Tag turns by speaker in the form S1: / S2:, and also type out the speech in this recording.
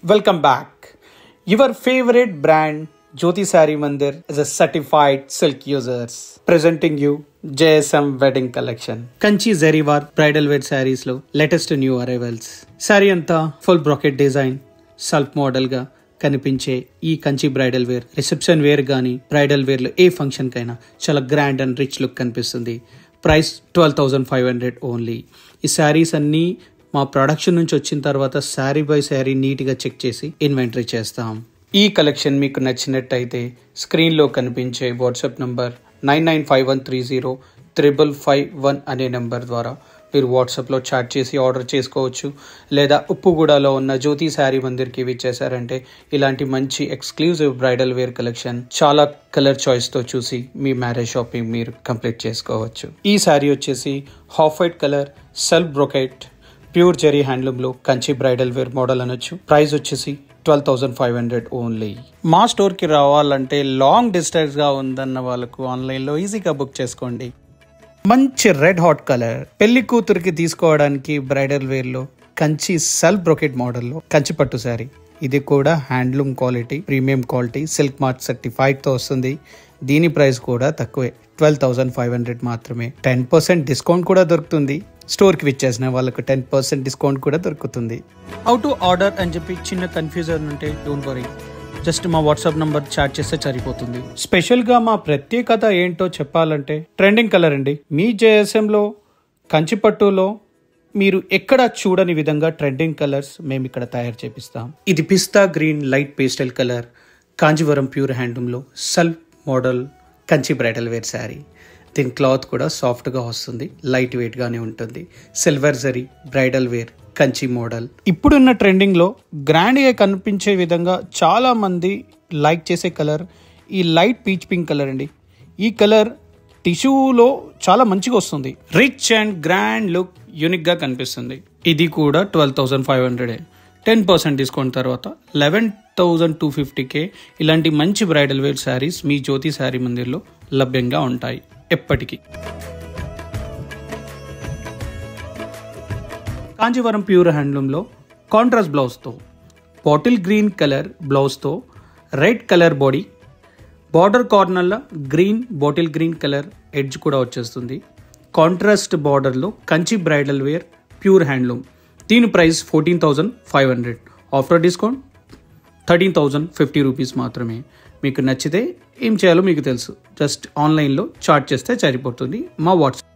S1: Welcome back. Your favorite brand, Jyoti Sari Mandir, is a certified silk users. Presenting you JSM Wedding Collection. Kanchi zariwar bridal wear saris లో latest new arrivals sari అంతా full brocade design self model గా కనిపించే ఈ Kanchi bridal wear reception wear గానీ bridal wear లో ఏ function కైనా చాలా గ్రాండ్ అండ్ రిచ్ లుక్ కనిపిస్తుంది price twelve thousand five hundred only ఈ శారీస్ అన్నీ మా ప్రొడక్షన్ నుంచి వచ్చిన తర్వాత శారీ బై శారీ నీట్గా చెక్ చేసి ఇన్వెంటరీ చేస్తాం ఈ కలెక్షన్ మీకు నచ్చినట్టయితే స్క్రీన్లో కనిపించే WhatsApp number nine nine five one three zero triple five one అనే నెంబర్ ద్వారా మీరు వాట్సాప్లో చాట్ చేసి ఆర్డర్ చేసుకోవచ్చు లేదా ఉప్పుగూడలో ఉన్న జ్యోతి శారీ మందిర్కి విచ్చేసారంటే ఇలాంటి మంచి ఎక్స్క్లూజివ్ బ్రైడల్ వేర్ కలెక్షన్ చాలా కలర్ చాయిస్తో చూసి మీ మ్యారేజ్ షాపింగ్ మీరు కంప్లీట్ చేసుకోవచ్చు ఈ శారీ వచ్చేసి half white colour self brocade pure zari హ్యాండ్లూమ్లో కంచి బ్రైడల్ వేర్ మోడల్ అనొచ్చు ప్రైస్ వచ్చేసి twelve thousand five hundred only మా స్టోర్కి రావాలంటే లాంగ్ డిస్టెన్స్గా ఉందన్న వాళ్ళకు ఆన్లైన్లో ఈజీగా బుక్ చేసుకోండి మంచి రెడ్ హాట్ కలర్ పెళ్లి కూతురికి తీసుకోవడానికి బ్రైడల్ వేర్లో కంచి సెల్ఫ్ బ్రొకెట్ మోడల్లో కంచి పట్టు శారీ ఇది కూడా handloom quality premium quality silk mark సర్టిఫైడ్తో వస్తుంది దీని ప్రైస్ కూడా తక్కువే ట్వెల్వ్ థౌసండ్ ఫైవ్ హండ్రెడ్ మాత్రమే టెన్ పర్సెంట్ డిస్కౌంట్ కూడా దొరుకుతుంది స్టోర్కి విచ్చేసిన వాళ్ళకు టెన్ పర్సెంట్ డిస్కౌంట్ కూడా దొరుకుతుంది అవుట్ టు ఆర్డర్ అని చెప్పి చిన్న కన్ఫ్యూజన్ ఉంటే డోంట్ వరీ జస్ట్ మా వాట్సాప్ నంబర్ చాట్ చేస్తే సరిపోతుంది స్పెషల్ గా మా ప్రత్యేకత ఏంటో చెప్పాలంటే ట్రెండింగ్ కలర్ అండి మీ JSM లో కంచిపట్టులో మీరు ఎక్కడ చూడని విధంగా ట్రెండింగ్ కలర్స్ మేము ఇక్కడ తయారు చేపిస్తాం ఇది పిస్తా green light pastel colour Kanjeevaram pure హ్యాండ్లూమ్లో self model Kanchi bridal wear sari దీని క్లాత్ కూడా సాఫ్ట్గా వస్తుంది లైట్ వెయిట్గానే ఉంటుంది silver zari bridal wear Kanchi model ఇప్పుడున్న ట్రెండింగ్లో గ్రాండ్గా కనిపించే విధంగా చాలా మంది లైక్ చేసే కలర్ ఈ లైట్ పీచ్ పింక్ కలర్ అండి ఈ కలర్ టిష్యూలో చాలా మంచిగా వస్తుంది రిచ్ అండ్ గ్రాండ్ లుక్ యూనిక్గా కనిపిస్తుంది ఇది కూడా ట్వెల్వ్ థౌసండ్ ఫైవ్ హండ్రెడే టెన్ పర్సెంట్ డిస్కౌంట్ తర్వాత లెవెన్ థౌజండ్ టూ ఫిఫ్టీకే ఇలాంటి మంచి బ్రైడల్ వేర్ శారీస్ మీ జ్యోతి శారీ మందిర్లో లభ్యంగా ఉంటాయి ఎప్పటికీ కాంజీవరం ప్యూర్ హ్యాండ్లూమ్లో కాంట్రాస్ట్ బ్లౌజ్తో బాటిల్ గ్రీన్ కలర్ బ్లౌజ్తో రెడ్ కలర్ బాడీ బార్డర్ కార్నర్లో green bottle green colour edge కూడా వచ్చేస్తుంది కాంట్రాస్ట్ బార్డర్లో Kanchi bridal wear pure handloom దీని price fourteen thousand five hundred after discount thirteen thousand fifty rupees మాత్రమే మీకు నచ్చితే ఏం చేయాలో మీకు తెలుసు జస్ట్ ఆన్లైన్లో చార్ట్ చేస్తే సరిపోతుంది మా వాట్సాప్